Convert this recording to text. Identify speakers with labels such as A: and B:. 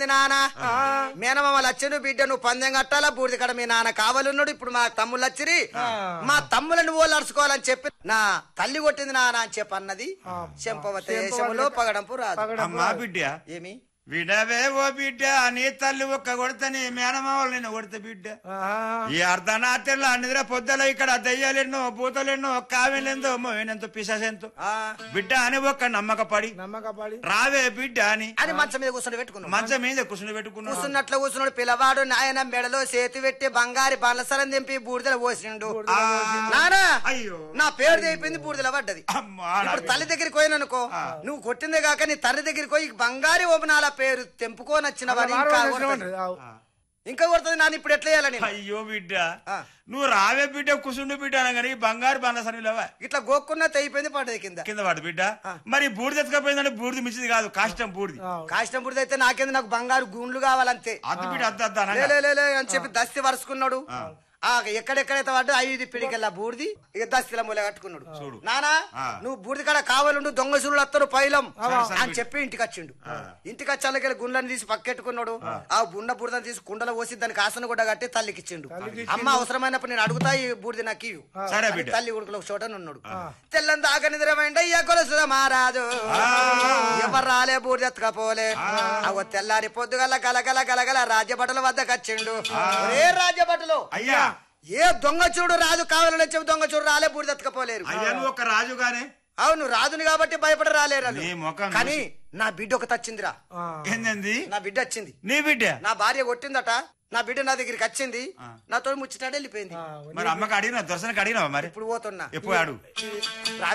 A: నాన్న మేనమామ లచ్చను బిడ్డ నువ్వు పందెం కట్టాలా బూడిద కడ మీ నాన్న కావాలన్నాడు ఇప్పుడు మా తమ్ముళ్ళు వచ్చిరి మా తమ్ములను ఓళ్ళు అరుచుకోవాలని చెప్పి నా తల్లి కొట్టింది నాన్న అని చెప్పి అన్నది చెంపవత దేశంలో పగడంపు రాదు
B: అమ్మా బిడ్డ
A: ఏమి
B: విడవే ఓ బిడ్డ నీ తల్లి ఒక్క కొడితే నీ మేనమావలు నిన్ను కొడితే బిడ్డ ఈ అర్ధనాత్రిలో నిద్ర పొద్దులో ఇక్కడ దయ్యాలెన్నో పూతలెన్నో కావ్యలెందో మోయినంతో పిశాసెంతో
A: ఆ,
B: బిడ్డ అని ఒక్క నమ్మకపడి
C: నమ్మకపడి
B: రావే బిడ్డ అని
A: అని మంచం మీద కూర్చొని పెట్టుకున్నాడు
B: మంచం మీద కుసుని పెట్టుకున్నాడు
A: కూర్చున్నట్లు కూర్చున్నాడు పిల్లవాడు నాయన మెడలో చేతి పెట్టి బంగారి బాలసరం దింపి బూడిదల పోసిండు నానా
B: అయ్యో
A: నా పేరు తెగిపోయింది బూడిదల పడ్డది
B: అమ్మా
A: ఇప్పుడు తల్లి దగ్గరికి పోయిననుకో నువ్వు కొట్టిందే కాక నీ తల్లి దగ్గరికి పోయి బంగారి ఓపనాల పేరు తెంపుకోనచ్చినవని ఇంకా కొడతది. ఇంకా కొడుతుంది నాన్న ఇప్పుడు ఎట్లా చేయాలని
B: అయ్యో బిడ్డ
A: ఆ.
B: నువ్వు రావే బిడ్డ కుసుండు బిడ్డ అనగాని బంగారు బండసరిలేవా
A: ఇట్లా గోక్కున్న తెగిపోయింది పడ్డది కింద
B: కింద పడు బిడ్డ మరి బూడిద ఎత్తుకపోయిందంటే బూడిది మించింది కాదు కాష్టం బూడిది
A: కాష్టం బుడిద అయితే నాకేంది నాకు బంగారు గుండ్లు కావాలంతే
B: అద్దు బిడ్డ అద్దు అద్దు
A: లే,
B: అనగా
A: లే, లే, లే అని చెప్పి దస్తి వరుసుకున్నాడు ఆ ఎక్కడెక్కడైతే పడ్డా ఐదు పిడికెళ్ళ బూడిది ఇక దస్తిల మూల కట్టుకున్నాడు
B: చూడు.
A: నానా
B: ఆ.
A: నువ్వు బూడిది కాడ కావాలండు దొంగ చూడు అత్తరు పైలం
B: సరే, సరే,
A: అని చెప్పి ఇంటికి వచ్చిండు ఇంటికి వచ్చి అలాగే గుండ్లని తీసి పక్కెట్టుకున్నాడు ఆ గుండ బూడిదని తీసి కుండలో పోసి దానికి ఆసన కూడా కట్టి తల్లికి ఇచ్చిండు అమ్మ అవసరమైనప్పుడు నేను అడుగుతా ఈ బూడిది నాకు ఇవ్వు
B: సరే
A: అని
B: బిడ్డ.
A: తల్లి ఉడుకులో ఒక చోట ఉన్నాడు తెల్లని దాకా నిద్రమైండి అయ్యా కొలసుద మహారాజు ఎవరు రాలే బూడిద ఎత్తకపోలే అవ తెల్లారి పొద్దుగల గలగల గలగల రాజ్యభటుల వద్దకు వచ్చిండు ఏ రాజ్యభటులు
B: అయ్యా
A: ఏ దొంగ చూడు రాజు కావాలని చెప్పి దొంగ చూడు రాలే బూడిద ఎత్తకపోలేరు
B: అయ్యా నువ్వు ఒక రాజుగానే
A: అవును రాజుని కాబట్టి భయపడి రాలేరు వాళ్ళు.
B: నీ ముఖం
A: కానీ నా బిడ్డ ఒకటి వచ్చిందిరా
B: ఏంది
A: నా బిడ్డ వచ్చింది
B: నీ బిడ్డ
A: నా భార్య కొట్టిందట నా బిడ్డ నా దగ్గరికి వచ్చింది నాతో ముచ్చినాడు వెళ్ళిపోయింది
B: మరి అమ్మకి అడిగినా దర్శనకి అడిగినావా మరి
A: ఇప్పుడు పోతున్నా
B: ఎప్పుడు అడుగు